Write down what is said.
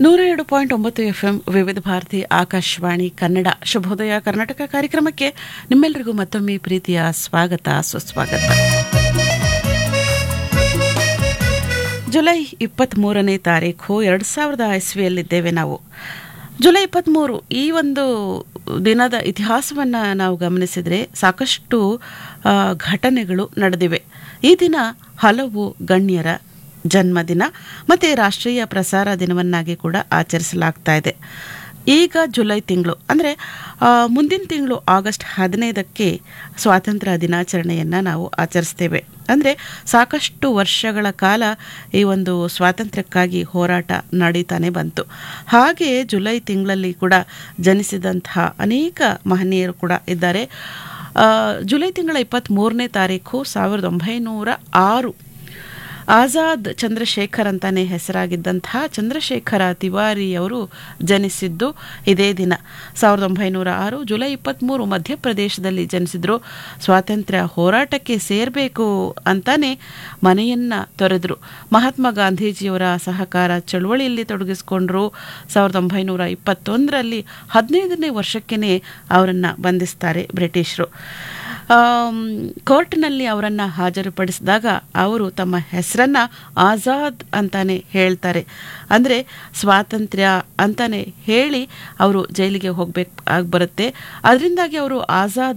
ನೂರ ಎರಡು ಪಾಯಿಂಟ್ ಒಂಬತ್ತು ಎಫ್ ಎಂ ವಿವಿಧ ಭಾರತಿ ಆಕಾಶವಾಣಿ ಕನ್ನಡ ಶುಭೋದಯ ಕರ್ನಾಟಕ ಕಾರ್ಯಕ್ರಮಕ್ಕೆ ನಿಮ್ಮೆಲ್ಲರಿಗೂ ಮತ್ತೊಮ್ಮೆ ಪ್ರೀತಿಯ ಸ್ವಾಗತ ಸುಸ್ವಾಗತ ಜುಲೈ ಇಪ್ಪತ್ತ್ಮೂರನೇ ತಾರೀಕು ಎರಡು ಸಾವಿರದ ಇಸ್ವಿಯಲ್ಲಿದ್ದೇವೆ ನಾವು ಜುಲೈ ಇಪ್ಪತ್ತ್ಮೂರು ಈ ಒಂದು ದಿನದ ಇತಿಹಾಸವನ್ನು ನಾವು ಗಮನಿಸಿದರೆ ಸಾಕಷ್ಟು ಆ, ಘಟನೆಗಳು ನಡೆದಿವೆ ಈ ದಿನ ಹಲವು ಗಣ್ಯರ ಜನ್ಮದಿನ ಮತ್ತು ರಾಷ್ಟ್ರೀಯ ಪ್ರಸಾರ ದಿನವನ್ನಾಗಿ ಕೂಡ ಆಚರಿಸಲಾಗ್ತಾ ಇದೆ ಈಗ ಜುಲೈ ತಿಂಗಳು ಅಂದರೆ ಮುಂದಿನ ತಿಂಗಳು ಆಗಸ್ಟ್ ಹದಿನೈದಕ್ಕೆ ಸ್ವಾತಂತ್ರ್ಯ ದಿನಾಚರಣೆಯನ್ನು ನಾವು ಆಚರಿಸ್ತೇವೆ ಅಂದರೆ ಸಾಕಷ್ಟು ವರ್ಷಗಳ ಕಾಲ ಈ ಒಂದು ಸ್ವಾತಂತ್ರ್ಯಕ್ಕಾಗಿ ಹೋರಾಟ ನಡೀತಾನೆ ಬಂತು ಹಾಗೆ ಜುಲೈ ತಿಂಗಳಲ್ಲಿ ಕೂಡ ಜನಿಸಿದಂತಹ ಅನೇಕ ಮಹನೀಯರು ಕೂಡ ಇದ್ದಾರೆ ಆ, ಜುಲೈ ತಿಂಗಳ ಇಪ್ಪತ್ತ್ಮೂರನೇ ತಾರೀಕು ಸಾವಿರದ ಒಂಬೈನೂರ ಆರು ಆಜಾದ್ ಚಂದ್ರಶೇಖರ್ ಅಂತಾನೆ ಹೆಸರಾಗಿದ್ದಂತಹ ಚಂದ್ರಶೇಖರ ತಿವಾರಿಯವರು ಜನಿಸಿದ್ದು ಇದೇ ದಿನ ಸಾವಿರದ ಒಂಬೈನೂರ ಆರು ಜುಲೈ ಇಪ್ಪತ್ತ್ಮೂರು ಮಧ್ಯಪ್ರದೇಶದಲ್ಲಿ ಜನಿಸಿದ್ರು ಸ್ವಾತಂತ್ರ್ಯ ಹೋರಾಟಕ್ಕೆ ಸೇರಬೇಕು ಅಂತಾನೆ ಮನೆಯನ್ನ ತೊರೆದ್ರು ಮಹಾತ್ಮ ಗಾಂಧೀಜಿಯವರ ಸಹಕಾರ ಚಳುವಳಿಯಲ್ಲಿ ತೊಡಗಿಸಿಕೊಂಡ್ರು ಸಾವಿರದ ಒಂಬೈನೂರ ಇಪ್ಪತ್ತೊಂದರಲ್ಲಿ ಹದಿನೈದನೇ ವರ್ಷಕ್ಕೇ ಅವರನ್ನು ಬಂಧಿಸ್ತಾರೆ ಬ್ರಿಟಿಷರು ಆಮ್, ಕೋರ್ಟ್ನಲ್ಲಿ ಅವರನ್ನು ಹಾಜರುಪಡಿಸಿದಾಗ ಅವರು ತಮ್ಮ ಹೆಸರನ್ನ ಆಜಾದ್ ಅಂತಾನೆ ಹೇಳ್ತಾರೆ ಅಂದರೆ ಸ್ವಾತಂತ್ರ್ಯ ಅಂತಾನೆ ಹೇಳಿ ಅವರು ಜೈಲಿಗೆ ಹೋಗ್ಬೇಕು ಆಗಿ ಬರುತ್ತೆ ಅದರಿಂದಾಗಿ ಅವರು ಆಜಾದ್